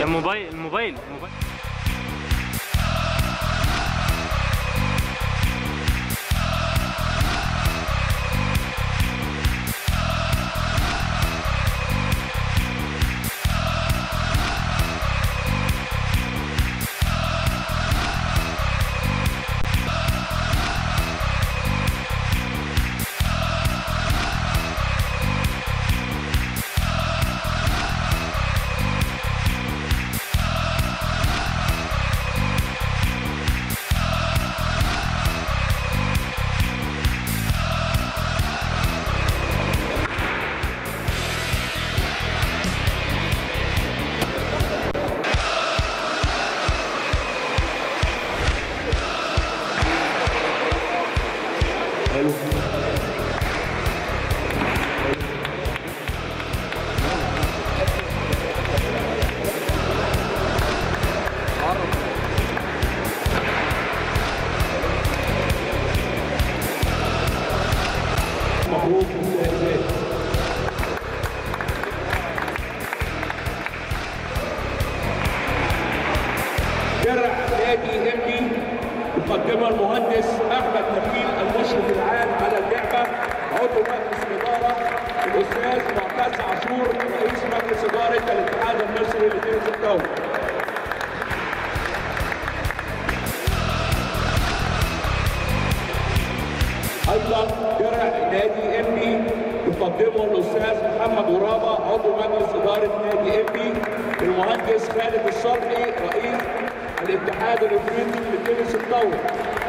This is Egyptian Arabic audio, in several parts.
موبايل الموبايل الموبايل مبروك للإنجاز درع نادي امي يقدمها المهندس احمد نبيل المشرف العام على اللعبه عضو مجلس الاداره الاستاذ معتز عاشور رئيس مجلس اداره الاتحاد المصري لتنس الدولي ايضا درع نادي امي يقدمه الاستاذ محمد غرابه عضو مجلس اداره نادي امي المهندس خالد الصبري رئيس الاتحاد الافريقي للتنس الطاوله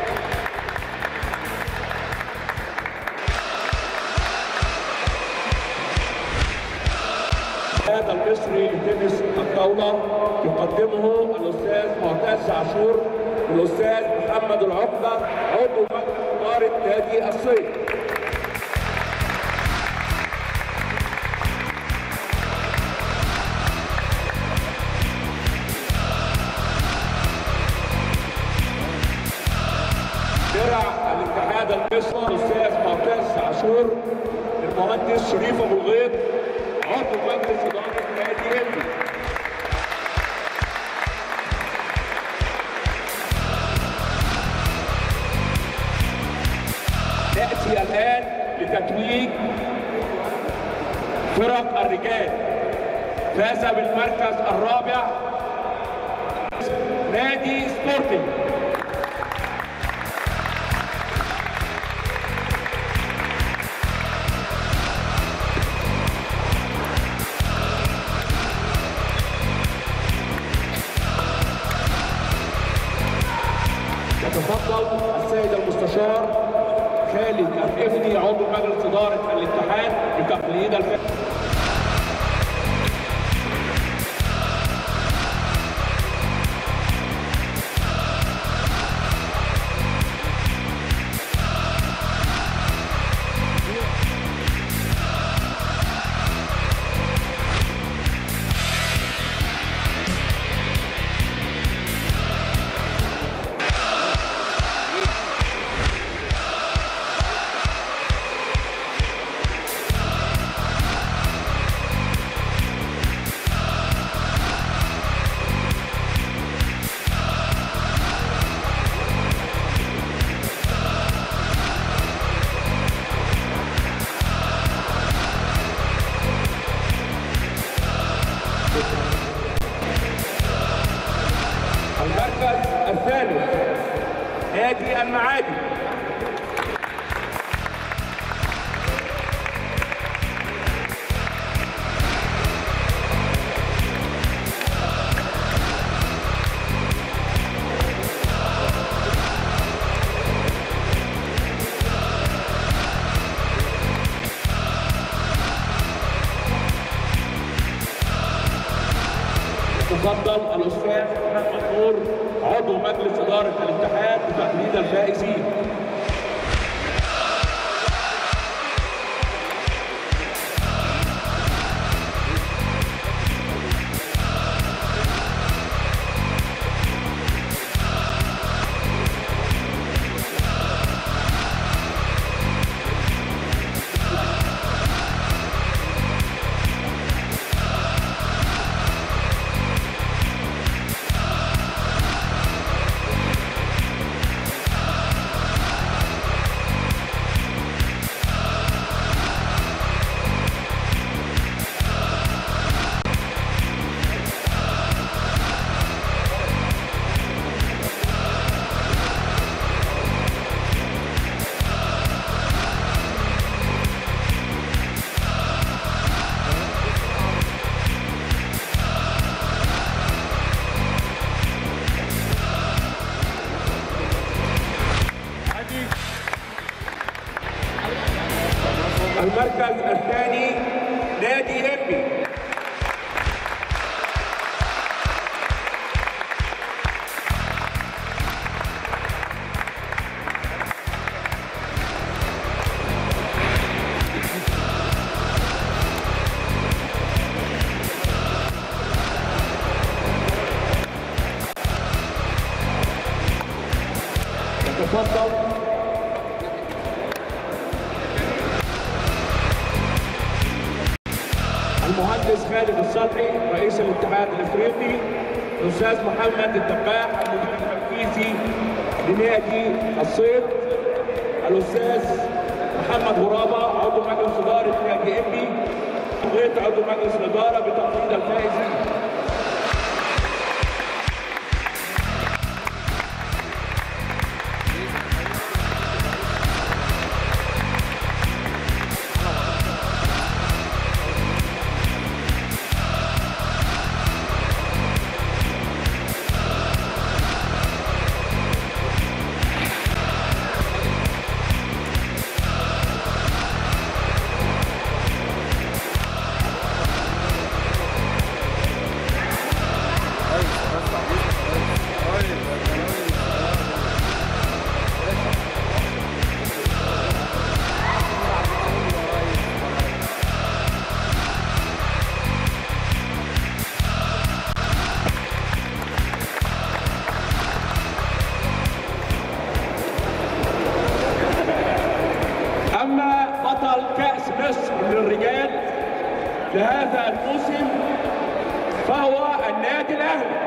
هذا المصري لتنس الطاوله يقدمه الاستاذ معتز عاشور والاستاذ محمد العقده عضو مجلس اداره نادي الصيد درع الاتحاد المصري الاستاذ معتز عاشور المهندس شريف ابو الغيط عضو مجلس اداره نادي امي ناتي الان لتتويج فرق الرجال فاز بالمركز الرابع نادي سبورتنج يتفضل السيد المستشار خالد الإفني عضو مجلس إدارة الاتحاد بتقليد الفعل المركز الثالث نادي المعادي تفضل الاستاذ محمد نور عضو مجلس اداره الاتحاد بتقليد الفائزين تفضل المهندس خالد الصدري رئيس الاتحاد الافريقي الاستاذ محمد الدباح المدير التنفيذي لنادي الصيد الاستاذ محمد غرابه عضو مجلس اداره نادي انبي غيط عضو مجلس الاداره بتقليد الفائزين أما بطل كأس مصر للرجال لهذا الموسم فهو النادي الأهلي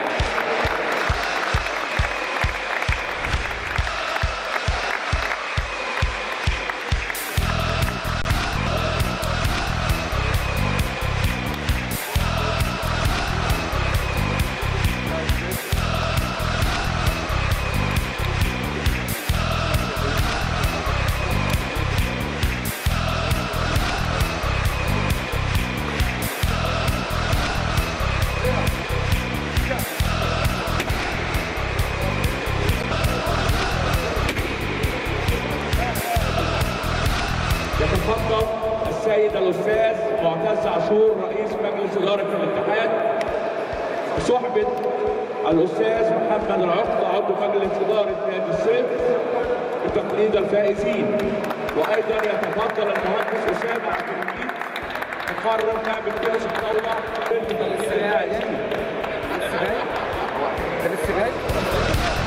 يتفضل السيد الاستاذ معتز عاشور رئيس مجلس اداره الاتحاد بصحبه الاستاذ محمد العقد عضو مجلس اداره نادي الصيد بتقليد الفائزين وايضا يتفضل المهندس اسامه عبد المجيد مقرر نعمل كاس الدوله بتقليد الفائزين انت لسه جاي؟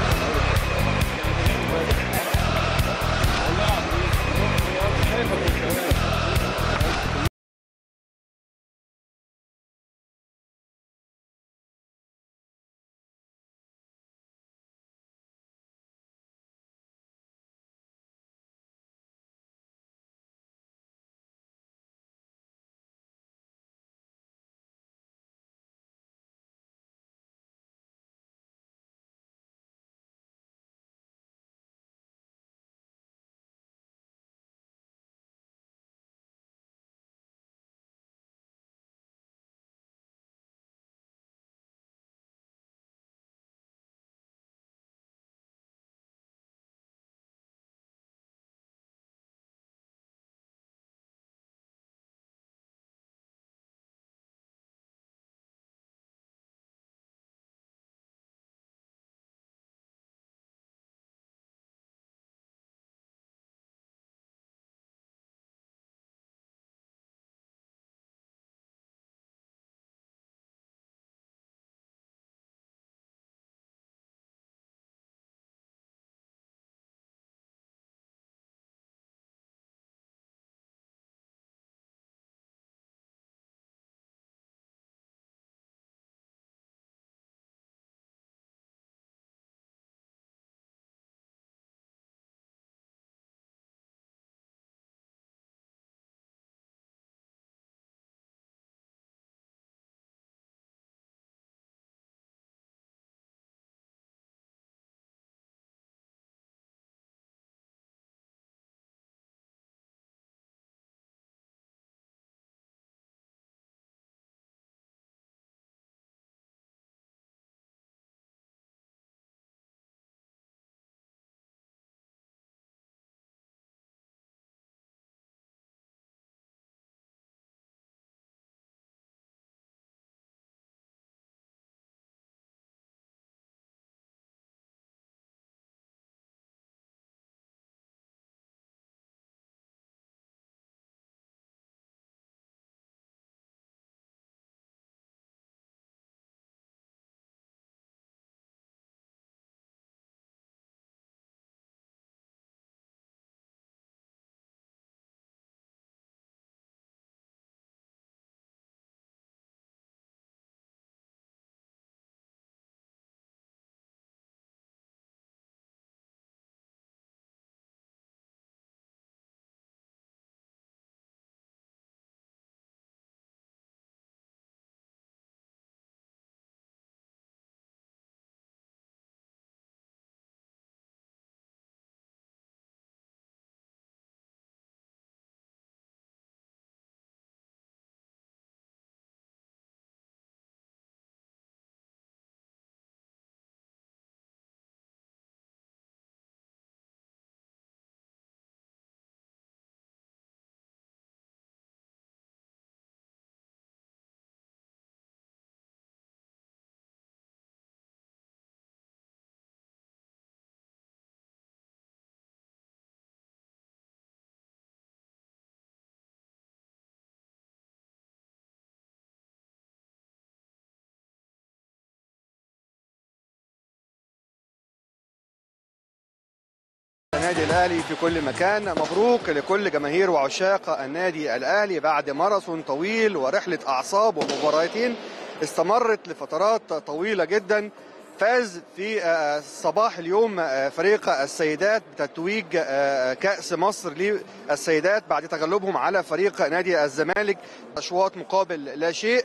النادي الاهلي في كل مكان مبروك لكل جماهير وعشاق النادي الاهلي بعد ماراثون طويل ورحله اعصاب ومباراتين استمرت لفترات طويله جدا فاز في آه، صباح اليوم آه، فريق السيدات بتتويج آه، كأس مصر للسيدات بعد تغلبهم على فريق نادي الزمالك أشواط مقابل لا شيء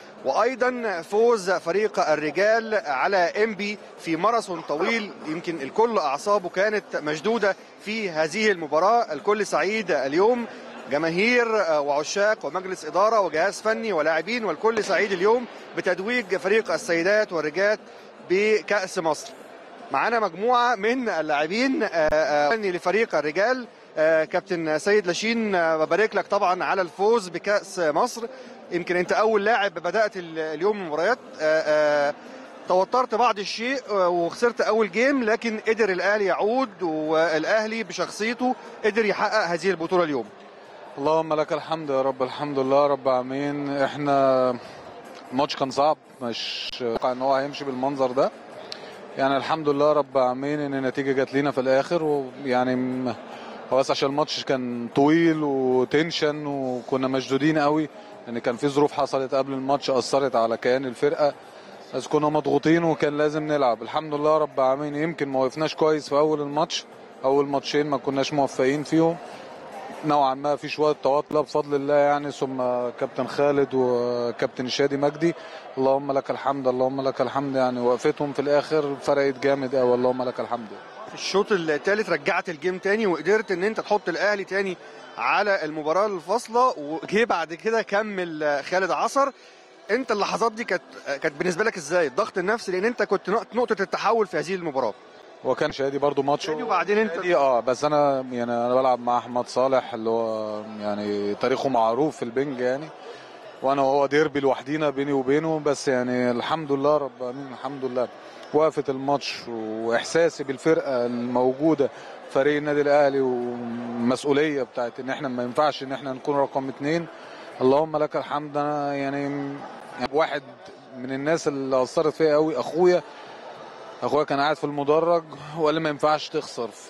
وايضا فوز فريق الرجال على انبي في ماراثون طويل يمكن الكل اعصابه كانت مشدوده في هذه المباراه الكل سعيد اليوم جماهير وعشاق ومجلس اداره وجهاز فني ولاعبين والكل سعيد اليوم بتتويج فريق السيدات والرجال بكاس مصر معانا مجموعه من اللاعبين آه، آه، لفريق الرجال آه، كابتن سيد لاشين آه، ببارك لك طبعا على الفوز بكاس مصر يمكن انت اول لاعب بدات ال- اليوم المباريات آه، آه، توترت بعض الشيء آه، وخسرت اول جيم لكن قدر الاهلي يعود والاهلي بشخصيته قدر يحقق هذه البطوله اليوم اللهم لك الحمد يا رب الحمد لله رب العالمين احنا الماتش كان صعب مش متوقع ان هو هيمشي بالمنظر ده يعني الحمد لله رب العالمين ان النتيجه جات لينا في الاخر ويعني م- هو بس عشان الماتش كان طويل وتنشن وكنا مشدودين قوي لان كان في ظروف حصلت قبل الماتش اثرت على كيان الفرقه بس كنا مضغوطين وكان لازم نلعب الحمد لله رب العالمين يمكن ما وقفناش كويس في اول الماتش اول ماتشين ما كناش موفقين فيهم نوعا ما في شويه توتر بفضل الله يعني ثم كابتن خالد وكابتن شادي مجدي اللهم لك الحمد اللهم لك الحمد يعني وقفتهم في الاخر فرقت جامد قوي اللهم لك الحمد في الشوط الثالث رجعت الجيم تاني وقدرت ان انت تحط الاهلي تاني على المباراه الفاصله وجه بعد كده كمل خالد عصر انت اللحظات دي كانت كانت بالنسبه لك ازاي الضغط النفسي لان انت كنت نقطه نقطة التحول في هذه المباراه وكان شادي برضو ماتش شادي وبعدين انت- شادي اه بس انا يعني انا بلعب مع احمد صالح اللي هو يعني تاريخه معروف في البنج يعني وانا وهو ديربي لوحدينا بيني وبينه بس يعني الحمد لله رب العالمين الحمد لله وقفه الماتش واحساسي بالفرقه الموجوده فريق النادي الاهلي والمسؤوليه بتاعت ان احنا ما ينفعش ان احنا نكون رقم اتنين اللهم لك الحمد انا يعني يعني واحد من الناس اللي اثرت فيا قوي اخويا اخويا كان قاعد في المدرج وقال لي ما ينفعش تخسر ف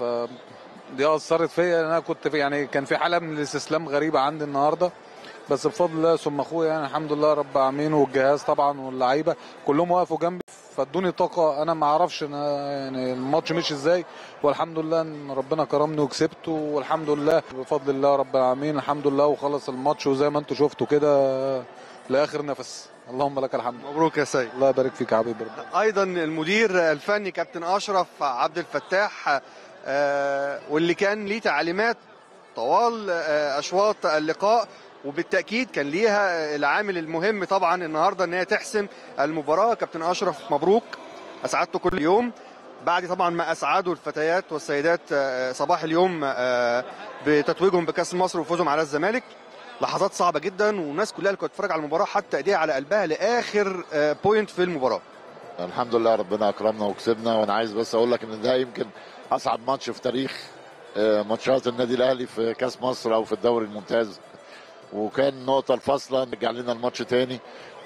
دي اثرت فيا انا كنت في يعني كان في حاله من الاستسلام غريبه عندي النهارده بس بفضل الله ثم اخويا يعني الحمد لله رب العالمين والجهاز طبعا واللعيبه كلهم وقفوا جنبي فادوني طاقه انا ما اعرفش انا يعني الماتش مشي ازاي والحمد لله ان ربنا كرمني وكسبته والحمد لله بفضل الله رب العالمين الحمد لله وخلص الماتش وزي ما انتم شفتوا كده لاخر نفس اللهم لك الحمد مبروك يا سيد الله يبارك فيك يا حبيبي ربنا ايضا المدير الفني كابتن اشرف عبد الفتاح آه، واللي كان ليه تعليمات طوال آه، اشواط اللقاء وبالتاكيد كان ليها العامل المهم طبعا النهارده ان هي تحسم المباراه كابتن اشرف مبروك اسعدته كل يوم بعد طبعا ما اسعدوا الفتيات والسيدات آه، صباح اليوم آه، بتتويجهم بكاس مصر وفوزهم على الزمالك لحظات صعبه جدا والناس كلها اللي كانت بتتفرج على المباراه حتى ايديها على قلبها لاخر آه، بوينت في المباراه الحمد لله ربنا اكرمنا وكسبنا وانا عايز بس اقول لك ان ده يمكن اصعب ماتش في تاريخ آه، ماتشات النادي الاهلي في كاس مصر او في الدوري الممتاز وكان النقطه الفاصله نرجع لنا الماتش تاني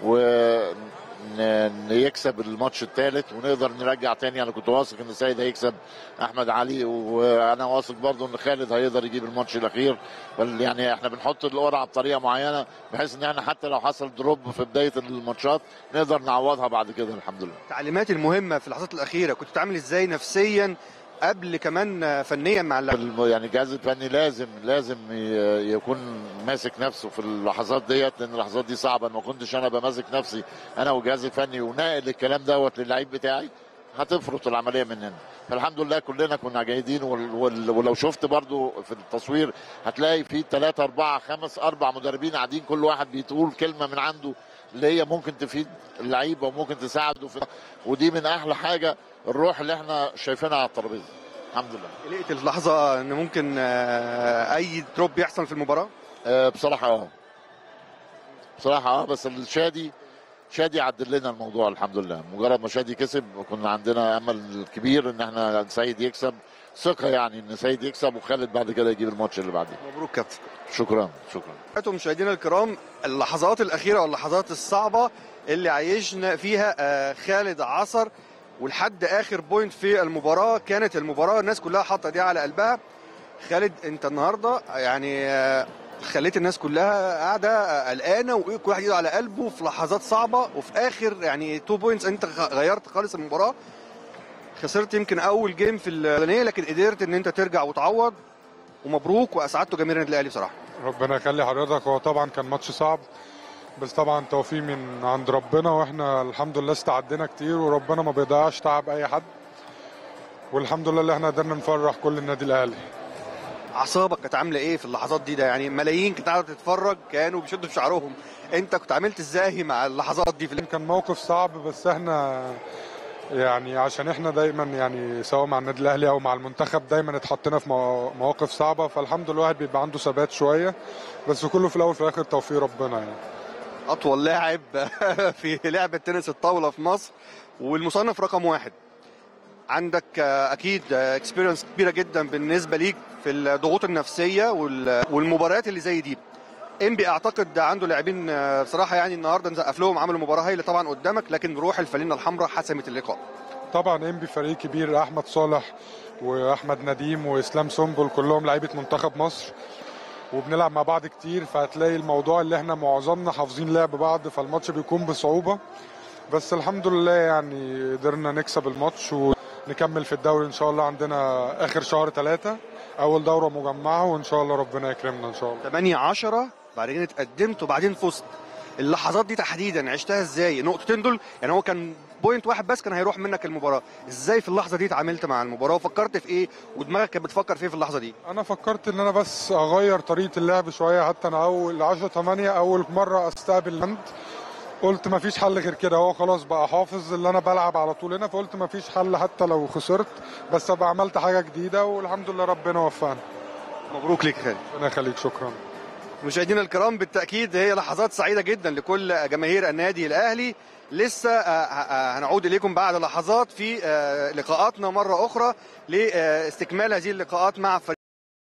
ويكسب الماتش الثالث ونقدر نرجع تاني انا كنت واثق ان سيد هيكسب احمد علي وانا واثق برضو ان خالد هيقدر يجيب الماتش الاخير بل يعني احنا بنحط القرعه بطريقه معينه بحيث ان احنا حتى لو حصل دروب في بدايه الماتشات نقدر نعوضها بعد كده الحمد لله التعليمات المهمه في اللحظات الاخيره كنت بتتعامل ازاي نفسيا قبل كمان فنيا مع اللعب الم- يعني الجهاز الفني لازم لازم ي- يكون ماسك نفسه في اللحظات ديت لان اللحظات دي صعبه ما كنتش انا بماسك نفسي انا والجهاز الفني وناقل الكلام دوت للعيب بتاعي هتفرط العمليه مننا فالحمد لله كلنا كنا جيدين وال- وال- ولو شفت برضو في التصوير هتلاقي في ثلاثة أربعة خمس أربع مدربين قاعدين كل واحد بيقول كلمة من عنده اللي هي ممكن تفيد اللعيبة وممكن تساعده في ودي من أحلى حاجة الروح اللي احنا شايفينها على الترابيزة الحمد لله لقيت اللحظه ان ممكن آه، اي دروب يحصل في المباراه آه، بصراحة اه بصراحة اه بس الشادي شادي عدل لنا الموضوع الحمد لله مجرد ما شادي كسب كنا عندنا امل كبير ان احنا سيد يكسب ثقة يعني ان سيد يكسب وخالد بعد كده يجيب الماتش اللي بعديه مبروك كابتن شكرا شكرا انتم مشاهدينا الكرام اللحظات الاخيره واللحظات الصعبه اللي عايشنا فيها آه، خالد عصر ولحد اخر بوينت في المباراه كانت المباراه الناس كلها حاطه دي على قلبها خالد انت النهارده يعني آه، خليت الناس كلها قاعده آه، قلقانه وكل واحد ايده على قلبه في لحظات صعبه وفي اخر يعني تو بوينتس انت غ- غيرت خالص المباراه خسرت يمكن اول جيم في الاولانيه لكن قدرت ان انت ترجع وتعوض ومبروك واسعدتوا جماهير النادي الاهلي بصراحه ربنا يخلي حضرتك هو طبعا كان ماتش صعب بس طبعا توفيق من عند ربنا واحنا الحمد لله استعدينا كتير وربنا ما بيضيعش تعب اي حد والحمد لله اللي احنا قدرنا نفرح كل النادي الاهلي اعصابك كانت عامله ايه في اللحظات دي ده يعني ملايين كانت قاعده تتفرج كانوا بيشدوا في شعرهم انت كنت عملت ازاي مع اللحظات دي في ال- كان موقف صعب بس احنا يعني عشان احنا دايما يعني سواء مع النادي الاهلي او مع المنتخب دايما اتحطينا في مو- مواقف صعبه فالحمد لله الواحد بيبقى عنده ثبات شويه بس كله في الاول وفي الاخر توفيق ربنا يعني اطول لاعب في لعبه تنس الطاوله في مصر والمصنف رقم واحد عندك آه، اكيد اكسبيرينس كبيره جدا بالنسبه ليك في الضغوط النفسيه وال- والمباريات اللي زي دي انبي اعتقد عنده لاعبين آه، بصراحه يعني النهارده نسقف لهم عملوا مباراه هايله طبعا قدامك لكن روح الفانلة الحمراء حسمت اللقاء طبعا انبي فريق كبير احمد صالح واحمد نديم واسلام سنبل كلهم لعيبه منتخب مصر وبنلعب مع بعض كتير فهتلاقي الموضوع اللي احنا معظمنا حافظين لعب بعض فالماتش بيكون بصعوبه بس الحمد لله يعني قدرنا نكسب الماتش ونكمل في الدوري ان شاء الله عندنا اخر شهر ثلاثة اول دوره مجمعه وان شاء الله ربنا يكرمنا ان شاء الله 8 10 بعدين اتقدمت وبعدين فزت اللحظات دي تحديدا عشتها ازاي النقطتين دول يعني هو كان بوينت واحد بس كان هيروح منك المباراه ازاي في اللحظه دي اتعاملت مع المباراه وفكرت في ايه ودماغك كانت بتفكر في ايه في اللحظه دي انا فكرت ان انا بس اغير طريقه اللعب شويه حتى انا اول 10 8 اول مره استقبل هاند قلت ما فيش حل غير كده هو خلاص بقى حافظ اللي انا بلعب على طول هنا فقلت ما فيش حل حتى لو خسرت بس ابقى عملت حاجه جديده والحمد لله ربنا وفقنا مبروك ليك يا خالد ربنا يخليك شكرا مشاهدينا الكرام بالتاكيد هي لحظات سعيده جدا لكل جماهير النادي الاهلي لسه آه، آه، هنعود اليكم بعد لحظات في آه، لقاءاتنا مره اخرى لاستكمال هذه اللقاءات مع فريق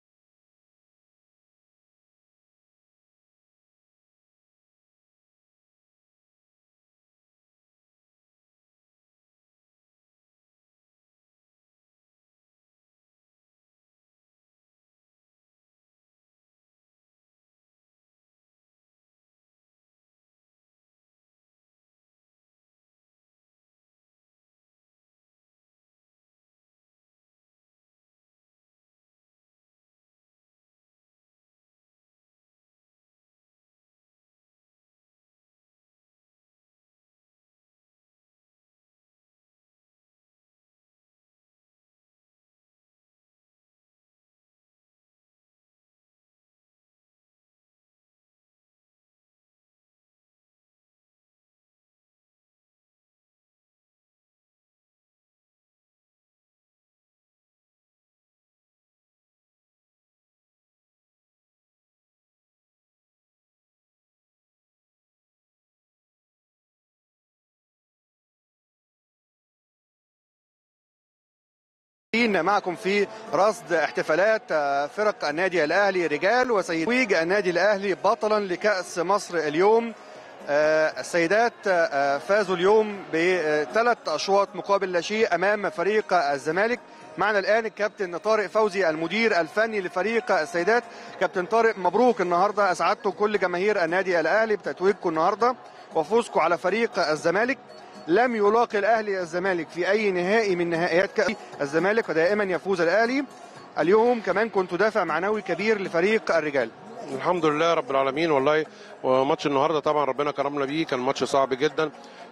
معكم في رصد احتفالات آه، فرق النادي الاهلي رجال وسيدويج النادي الاهلي بطلا لكاس مصر اليوم آه، السيدات آه، فازوا اليوم بثلاث اشواط مقابل لا شيء امام فريق الزمالك معنا الان الكابتن طارق فوزي المدير الفني لفريق السيدات كابتن طارق مبروك النهارده اسعدتوا كل جماهير النادي الاهلي بتتويجكم النهارده وفوزكم على فريق الزمالك لم يلاقي الاهلي الزمالك في اي نهائي من نهائيات كاس الزمالك ودائما يفوز الاهلي اليوم كمان كنت دافع معنوي كبير لفريق الرجال الحمد لله رب العالمين والله وماتش النهارده طبعا ربنا كرمنا بيه كان ماتش صعب جدا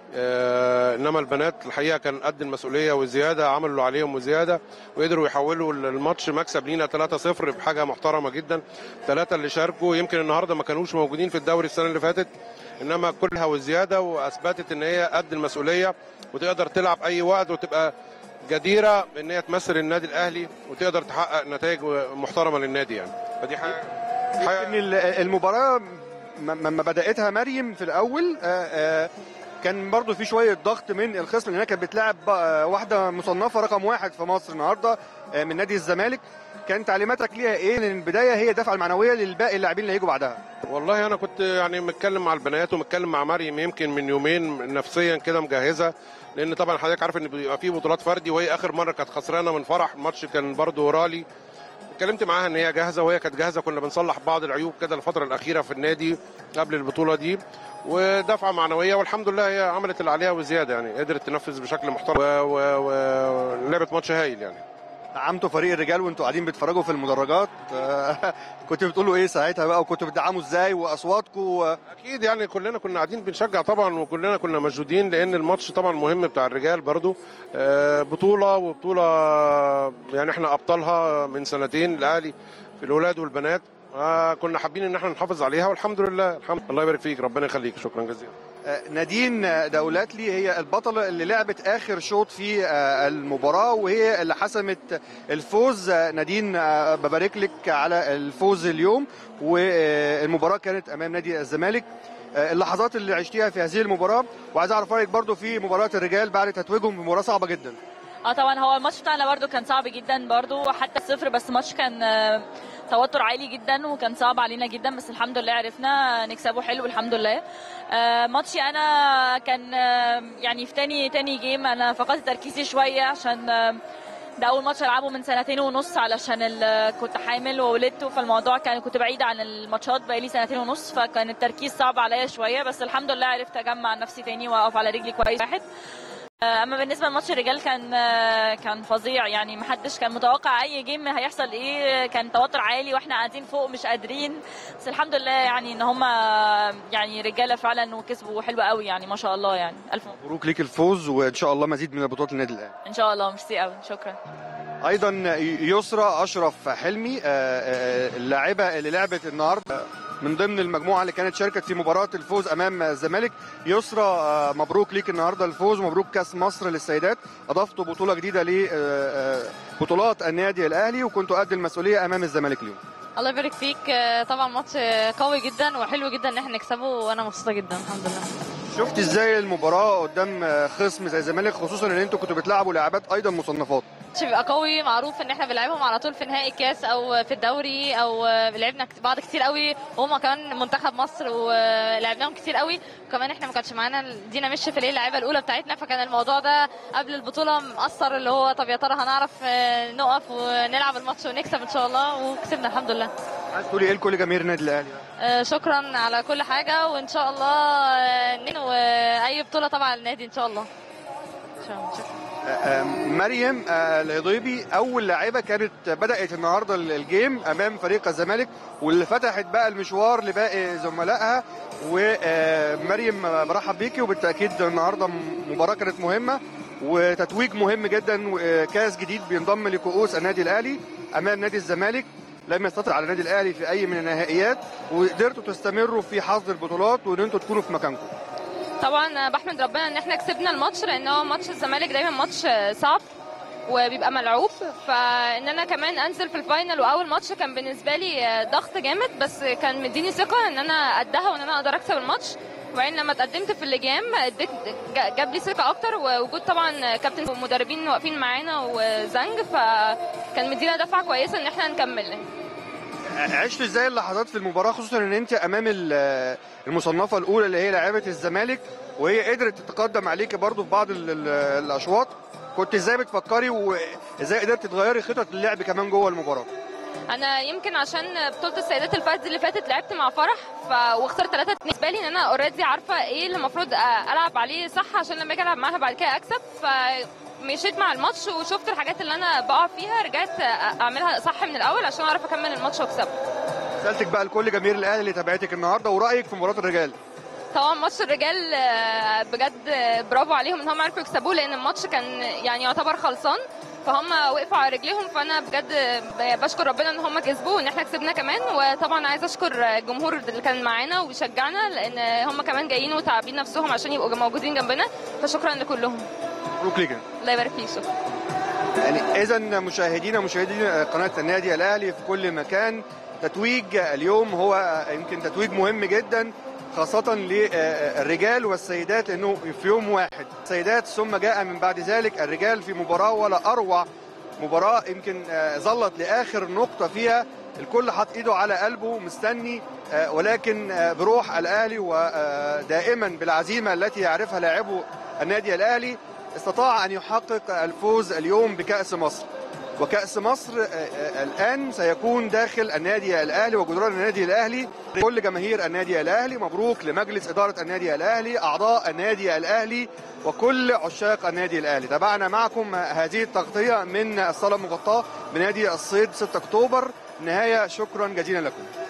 آه انما البنات الحقيقه كان قد المسؤوليه وزياده عملوا اللي عليهم وزياده وقدروا يحولوا الماتش مكسب لينا 3-0 بحاجه محترمه جدا ثلاثه اللي شاركوا يمكن النهارده ما كانوش موجودين في الدوري السنه اللي فاتت انما كلها وزياده واثبتت ان هي قد المسؤوليه وتقدر تلعب اي وقت وتبقى جديره ان هي تمثل النادي الاهلي وتقدر تحقق نتائج محترمه للنادي يعني فدي حاجه يمكن ال- المباراه م- لما بداتها مريم في الاول آه، آه، كان برضو في شويه ضغط من الخصم لانها كانت بتلعب بقى واحده مصنفه رقم واحد في مصر النهارده آه، من نادي الزمالك كان تعليماتك ليها ايه؟ لان البدايه هي الدفعه المعنويه للباقي اللاعبين اللي هيجوا بعدها. والله انا كنت يعني متكلم مع البنات ومتكلم مع مريم يمكن من يومين نفسيا كده مجهزه لان طبعا حضرتك عارف ان بيبقى في بطولات فردي وهي اخر مره كانت خسرانه من فرح الماتش كان برضو رالي اتكلمت معاها ان هي جاهزه وهي كانت جاهزه كنا بنصلح بعض العيوب كده الفتره الاخيره في النادي قبل البطوله دي ودفعه معنويه والحمد لله هي عملت اللي عليها وزياده يعني قدرت تنفذ بشكل محترم ولعبت ماتش هايل يعني دعمتوا فريق الرجال وانتوا قاعدين بتتفرجوا في المدرجات آه، كنتوا بتقولوا ايه ساعتها بقى وكنتوا بتدعموا ازاي واصواتكم اكيد يعني كلنا كنا قاعدين بنشجع طبعا وكلنا كنا مشدودين لان الماتش طبعا مهم بتاع الرجال برضو آه، بطوله وبطوله يعني احنا ابطالها من سنتين الاهلي في الاولاد والبنات آه، كنا حابين ان احنا نحافظ عليها والحمد لله الحمد الله يبارك فيك ربنا يخليك شكرا جزيلا آه، نادين دولاتلي هي البطلة اللي لعبت آخر شوط في آه، المباراة وهي اللي حسمت الفوز آه، نادين آه، ببارك لك على الفوز اليوم والمباراة كانت أمام نادي الزمالك آه، اللحظات اللي عشتيها في هذه المباراة وعايز أعرف رأيك برضو في مباراة الرجال بعد تتويجهم بمباراة صعبة جدا اه طبعا هو الماتش بتاعنا برضو كان صعب جدا برضو حتى الصفر بس الماتش كان آه، توتر عالي جدا وكان صعب علينا جدا بس الحمد لله عرفنا نكسبه حلو الحمد لله آه، ماتشي انا كان آه، يعني في تاني تاني جيم انا فقدت تركيزي شويه عشان آه، ده اول ماتش العبه من سنتين ونص علشان ال- كنت حامل وولدت فالموضوع كان كنت بعيده عن الماتشات بقالي سنتين ونص فكان التركيز صعب عليا شويه بس الحمد لله عرفت اجمع نفسي تاني واقف على رجلي كويس واحد اما بالنسبه لماتش الرجال كان كان فظيع يعني محدش كان متوقع اي جيم هيحصل ايه كان توتر عالي واحنا قاعدين فوق مش قادرين بس الحمد لله يعني ان هم يعني رجاله فعلا وكسبوا حلو قوي يعني ما شاء الله يعني الف مبروك. مبروك ليك الفوز وإن شاء الله مزيد من البطولات للنادي الأهلي ان شاء الله ميرسي قوي شكرا ايضا يسرى اشرف حلمي آه، آه، اللاعبه اللي لعبت النهارده من ضمن المجموعه اللي كانت شاركت في مباراه الفوز امام الزمالك يسرى آه، مبروك ليك النهارده الفوز ومبروك كاس مصر للسيدات اضفتوا بطوله جديده لبطولات النادي الاهلي وكنتوا قد المسؤوليه امام الزمالك اليوم الله يبارك فيك آه، طبعا ماتش آه، قوي جدا وحلو جدا ان احنا نكسبه وانا مبسوطه جدا الحمد لله شفت ازاي المباراه قدام آه، خصم زي الزمالك خصوصا ان انتوا كنتوا بتلعبوا لاعبات ايضا مصنفات ماتش بيبقى قوي معروف ان احنا بنلعبهم على طول في نهائي الكاس او في الدوري او آه، لعبنا كت- بعض كتير قوي وهم كمان منتخب مصر ولعبناهم كتير قوي وكمان احنا ما كانش معانا دينا مش في اللعيبه الاولى بتاعتنا فكان الموضوع ده قبل البطوله مأثر اللي هو طب يا ترى هنعرف آه، نقف ونلعب الماتش ونكسب ان شاء الله وكسبنا الحمد لله عايز تقولي ايه لكل جماهير النادي الاهلي آه، شكرا على كل حاجة وإن شاء الله آه، نن- وأي بطولة طبعا النادي إن شاء الله شكرا شكرا. آه، مريم آه، الهضيبي اول لاعبه كانت بدات النهارده الجيم امام فريق الزمالك واللي فتحت بقى المشوار لباقي زملائها ومريم برحب بيكي وبالتاكيد النهارده مباراه كانت مهمه وتتويج مهم جدا وكاس جديد بينضم لكؤوس النادي الاهلي امام نادي الزمالك لم يستطع على النادي الاهلي في اي من النهائيات وقدرتوا تستمروا في حظ البطولات وان انتوا تكونوا في مكانكم طبعا بحمد ربنا ان احنا كسبنا الماتش لان هو ماتش الزمالك دايما ماتش صعب وبيبقى ملعوب فان انا كمان انزل في الفاينل واول ماتش كان بالنسبه لي ضغط جامد بس كان مديني ثقه ان انا قدها وان انا اقدر اكسب الماتش وبعدين لما اتقدمت في اللجام اديت جا- جاب لي ثقه اكتر ووجود طبعا كابتن ومدربين واقفين معانا وزنج فكان مدينا دفعه كويسه ان احنا نكمل عشت ازاي اللحظات في المباراه خصوصا ان انت امام ال- المصنفه الاولى اللي هي لاعبه الزمالك وهي قدرت تتقدم عليك برضو في بعض ال- ال- الاشواط كنت ازاي بتفكري وازاي قدرت تغيري خطط اللعب كمان جوه المباراه انا يمكن عشان بطوله السيدات الفايز اللي فاتت لعبت مع فرح ف... واخترت ثلاثه بالنسبه لي ان انا اوريدي عارفه ايه اللي المفروض أ- العب عليه صح عشان لما اجي العب معاها بعد كده اكسب فمشيت مع الماتش وشفت الحاجات اللي انا بقع فيها رجعت أ- اعملها صح من الاول عشان اعرف اكمل الماتش واكسبه سالتك بقى لكل جماهير الاهلي اللي تابعتك النهارده ورايك في مباراه الرجال طبعا ماتش الرجال آه، بجد آه، برافو عليهم ان هم عرفوا يكسبوه لان الماتش كان يعني يعتبر خلصان فهم وقفوا على رجليهم فانا بجد ب- بشكر ربنا ان هم كسبوه وان احنا كسبنا كمان وطبعا عايزه اشكر الجمهور اللي كان معانا وبيشجعنا لان هم كمان جايين وتعبين نفسهم عشان يبقوا موجودين جنبنا فشكرا لكلهم مبروك ليك الله يبارك فيك شكرا يعني اذا مشاهدينا مشاهدي قناه النادي الاهلي في كل مكان تتويج اليوم هو يمكن تتويج مهم جدا خاصة للرجال والسيدات لأنه في يوم واحد سيدات ثم جاء من بعد ذلك الرجال في مباراة ولا أروع مباراة يمكن آه، ظلت لآخر نقطة فيها الكل حط ايده على قلبه مستني آه، ولكن آه، بروح الاهلي ودائما بالعزيمه التي يعرفها لاعبو النادي الاهلي استطاع ان يحقق الفوز اليوم بكاس مصر وكاس مصر آه، آه، الان سيكون داخل النادي الاهلي وجدران النادي الاهلي كل جماهير النادي الاهلي مبروك لمجلس اداره النادي الاهلي اعضاء النادي الاهلي وكل عشاق النادي الاهلي تابعنا معكم هذه التغطيه من الصاله المغطاه بنادي الصيد 6 اكتوبر نهايه شكرا جزيلا لكم